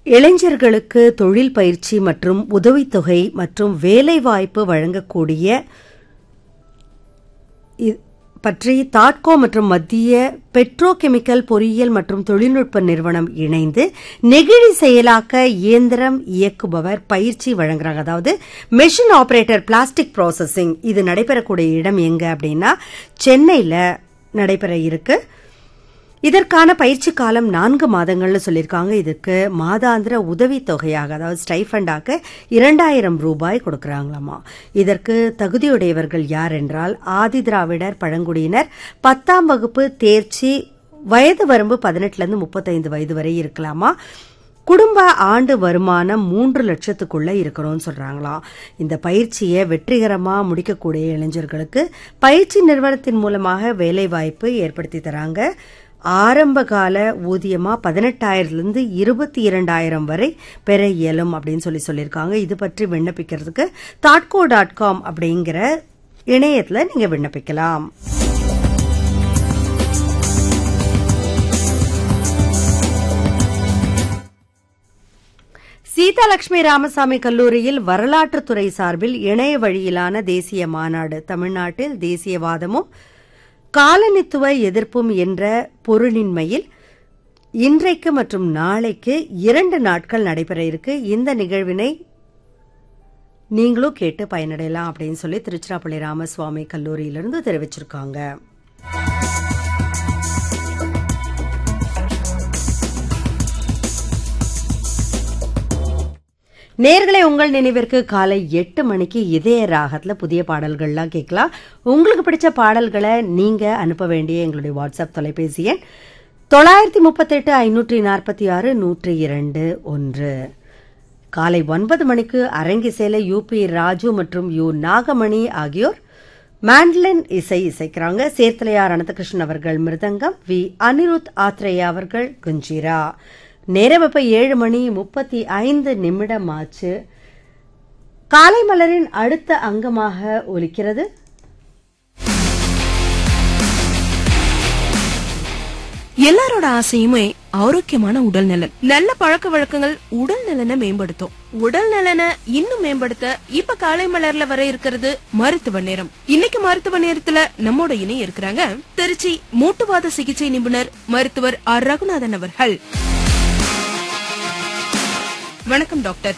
இளைஞர்களுக்கு தொழில் பயிற்சி மற்றும் உதவித்தொகை மற்றும் வேலைவாய்ப்பு வழங்கக்கூடிய இ- பற்றி தாட்கோ மற்றும் மத்திய பெட்ரோகெமிக்கல் பொறியியல் மற்றும் தொழில்நுட்ப நிறுவனம் இணைந்து நெகிழி செயலாக்க இயந்திரம் இயக்குபவர் பயிற்சி வழங்குறாங்க அதாவது மெஷின் ஆபரேட்டர் பிளாஸ்டிக் ப்ராசஸிங் இது நடைபெறக்கூடிய இடம் எங்க அப்படின்னா சென்னையில் நடைபெற இருக்கு இதற்கான பயிற்சி காலம் நான்கு மாதங்கள்னு சொல்லியிருக்காங்க இதுக்கு மாதாந்திர உதவித் தொகையாக அதாவது ஸ்டைஃபண்டாக இரண்டாயிரம் ரூபாய் கொடுக்கறாங்களாமா இதற்கு தகுதியுடையவர்கள் யார் என்றால் ஆதிதிராவிடர் பழங்குடியினர் பத்தாம் வகுப்பு தேர்ச்சி வயது வரம்பு பதினெட்டுலேருந்து முப்பத்தைந்து வயது வரை இருக்கலாமா குடும்ப ஆண்டு வருமானம் மூன்று லட்சத்துக்குள்ள இருக்கணும்னு சொல்றாங்களாம் இந்த பயிற்சியை வெற்றிகரமா முடிக்கக்கூடிய இளைஞர்களுக்கு பயிற்சி நிறுவனத்தின் மூலமாக வேலைவாய்ப்பு ஏற்படுத்தி தராங்க ஆரம்ப கால ஊதியமா பதினெட்டாயிரத்துலேருந்து இருபத்தி இரண்டாயிரம் வரை பெற இயலும் அப்படின்னு சொல்லி சொல்லியிருக்காங்க இது பற்றி விண்ணப்பிக்கிறதுக்கு தாட்கோ டாட் காம் அப்படிங்கிற இணையத்தில் நீங்க விண்ணப்பிக்கலாம் சீதாலட்சுமி ராமசாமி கல்லூரியில் வரலாற்றுத்துறை சார்பில் இணைய வழியிலான தேசிய மாநாடு தமிழ்நாட்டில் தேசியவாதமும் காலனித்துவ எதிர்ப்பும் என்ற பொருளின்மையில் இன்றைக்கு மற்றும் நாளைக்கு இரண்டு நாட்கள் நடைபெற இருக்கு இந்த நிகழ்வினை நீங்களும் கேட்டு பயனடையலாம் அப்படின்னு சொல்லி திருச்சிராப்பள்ளி ராமசுவாமி கல்லூரியிலிருந்து தெரிவிச்சிருக்காங்க நேர்களை உங்கள் நினைவிற்கு காலை எட்டு மணிக்கு இதய ராகத்துல புதிய பாடல்கள்லாம் கேட்கலாம் உங்களுக்கு பிடிச்ச பாடல்களை நீங்க அனுப்ப வேண்டிய எங்களுடைய வாட்ஸ்அப் தொலைபேசி எண் தொள்ளாயிரத்தி முப்பத்தெட்டு ஐநூற்றி நாற்பத்தி ஆறு நூற்றி இரண்டு ஒன்று காலை ஒன்பது மணிக்கு அரங்கிசையில யூபி ராஜு மற்றும் யு நாகமணி ஆகியோர் மாண்ட்லின் இசை இசைக்கிறாங்க சேர்த்தலையார் அனந்தகிருஷ்ணன் அவர்கள் மிருதங்கம் வி அனிருத் ஆத்ரேயா அவர்கள் குஞ்சிரா நேரம் இப்ப ஏழு மணி முப்பத்தி ஐந்து நிமிடம் ஆச்சு காலை மலரின் அடுத்த அங்கமாக ஒலிக்கிறது எல்லாரோட ஆசையுமே ஆரோக்கியமான உடல் நலன் நல்ல பழக்க வழக்கங்கள் உடல் நலனை மேம்படுத்தும் உடல் நலனை இன்னும் மேம்படுத்த இப்ப காலை மலர்ல வர இருக்கிறது மருத்துவ நேரம் இன்னைக்கு மருத்துவ நேரத்துல நம்மோட இணைய இருக்கிறாங்க திருச்சி மூட்டுவாத சிகிச்சை நிபுணர் மருத்துவர் ஆர் ரகுநாதன் அவர்கள் வணக்கம் டாக்டர்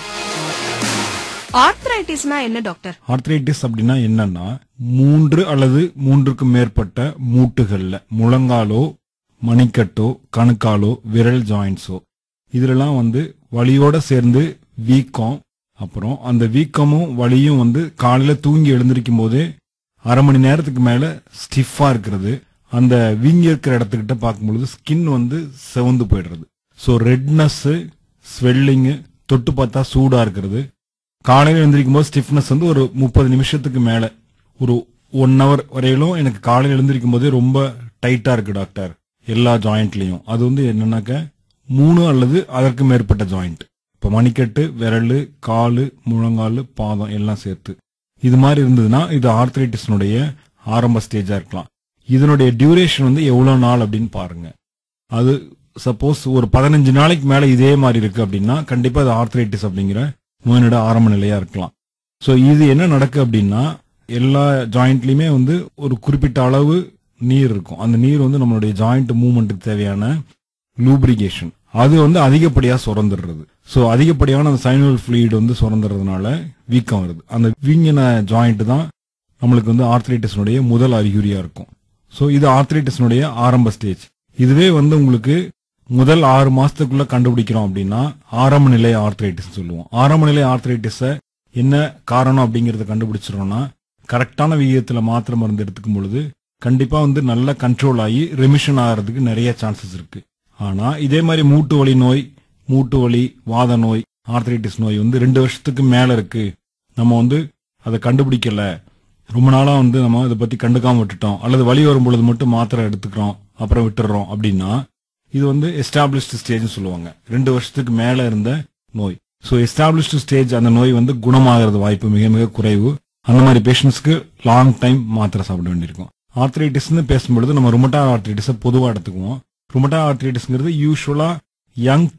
ஆர்த்ரைட்டிஸ்னா என்ன டாக்டர் ஆர்த்ரைட்டிஸ் அப்படின்னா என்னன்னா மூன்று அல்லது மூன்றுக்கு மேற்பட்ட மூட்டுகள்ல முழங்காலோ மணிக்கட்டோ கணுக்காலோ விரல் ஜாயின்ஸோ இதுலலாம் வந்து வலியோட சேர்ந்து வீக்கம் அப்புறம் அந்த வீக்கமும் வலியும் வந்து காலையில தூங்கி எழுந்திருக்கும் போதே அரை மணி நேரத்துக்கு மேல ஸ்டிஃபா இருக்கிறது அந்த வீங்கி இருக்கிற இடத்துக்கிட்ட பார்க்கும்பொழுது ஸ்கின் வந்து செவந்து போயிடுறது ஸோ ரெட்னஸ் ஸ்வெல்லிங்கு தொட்டு பார்த்தா சூடா இருக்கிறது காலையில எழுந்திருக்கும் போது ஸ்டிஃப்னஸ் வந்து ஒரு முப்பது நிமிஷத்துக்கு மேல ஒரு ஒன் ஹவர் வரையிலும் எனக்கு காலையில எழுந்திருக்கும் போதே ரொம்ப டைட்டா இருக்கு டாக்டர் எல்லா ஜாயிண்ட்லயும் அது வந்து என்னன்னாக்க மூணு அல்லது அதற்கு மேற்பட்ட ஜாயிண்ட் இப்ப மணிக்கட்டு விரல் காலு முழங்கால் பாதம் எல்லாம் சேர்த்து இது மாதிரி இருந்ததுன்னா இது ஆர்த்ரைட்டிஸ்னுடைய ஆரம்ப ஸ்டேஜா இருக்கலாம் இதனுடைய டியூரேஷன் வந்து எவ்வளவு நாள் அப்படின்னு பாருங்க அது சப்போஸ் ஒரு பதினஞ்சு நாளைக்கு மேல இதே மாதிரி இருக்கு அப்படின்னா கண்டிப்பா அது ஆர்த்ரைட்டிஸ் அப்படிங்கிற நோயினோட ஆரம்ப நிலையா இருக்கலாம் சோ இது என்ன நடக்கு அப்படின்னா எல்லா ஜாயிண்ட்லயுமே வந்து ஒரு குறிப்பிட்ட அளவு நீர் இருக்கும் அந்த நீர் வந்து நம்மளுடைய ஜாயிண்ட் மூவ்மெண்ட்டுக்கு தேவையான லூப்ரிகேஷன் அது வந்து அதிகப்படியா சுரந்துடுறது சோ அதிகப்படியான அந்த சைனல் ஃப்ளூயிட் வந்து சுரந்துறதுனால வீக்கம் வருது அந்த வீங்கின ஜாயிண்ட் தான் நம்மளுக்கு வந்து ஆர்த்ரைட்டிஸ்னுடைய முதல் அறிகுறியா இருக்கும் சோ இது ஆர்த்ரைட்டிஸ்னுடைய ஆரம்ப ஸ்டேஜ் இதுவே வந்து உங்களுக்கு முதல் ஆறு மாசத்துக்குள்ள கண்டுபிடிக்கிறோம் அப்படின்னா ஆரம்ப நிலை ஆர்த்ரைட்டிஸ் சொல்லுவோம் ஆரம்ப நிலை ஆர்த்ரைட்டிஸ என்ன காரணம் அப்படிங்கறத கண்டுபிடிச்சிரோம்னா கரெக்டான விகிதத்துல மாத்திரை மருந்து எடுத்துக்கும் பொழுது கண்டிப்பா வந்து நல்ல கண்ட்ரோல் ஆகி ரெமிஷன் ஆகிறதுக்கு நிறைய சான்சஸ் இருக்கு ஆனா இதே மாதிரி மூட்டு வலி நோய் மூட்டு வலி வாத நோய் ஆர்த்ரைட்டிஸ் நோய் வந்து ரெண்டு வருஷத்துக்கு மேல இருக்கு நம்ம வந்து அதை கண்டுபிடிக்கல ரொம்ப நாளா வந்து நம்ம இதை பத்தி கண்டுக்காம விட்டுட்டோம் அல்லது வலி வரும் பொழுது மட்டும் மாத்திரை எடுத்துக்கிறோம் அப்புறம் விட்டுறோம் அப்படின்னா இது வந்து எஸ்டாப்ளிஷ்டு ஸ்டேஜ் சொல்லுவாங்க ரெண்டு வருஷத்துக்கு மேல இருந்த நோய் ஸோ எஸ்டாப்ளிஷ்டு ஸ்டேஜ் அந்த நோய் வந்து குணமாகிறது வாய்ப்பு மிக மிக குறைவு அந்த மாதிரி பேஷண்ட்ஸ்க்கு லாங் டைம் மாத்திரை சாப்பிட வேண்டியிருக்கும் ஆர்த்ரைட்டிஸ்னு பேசும்பொழுது நம்ம ருமட்டா ஆர்த்ரைட்டிஸை பொதுவாக எடுத்துக்குவோம் ருமட்டா ஆர்த்ரைட்டிஸ்ங்கிறது யூஸ்வலா யங்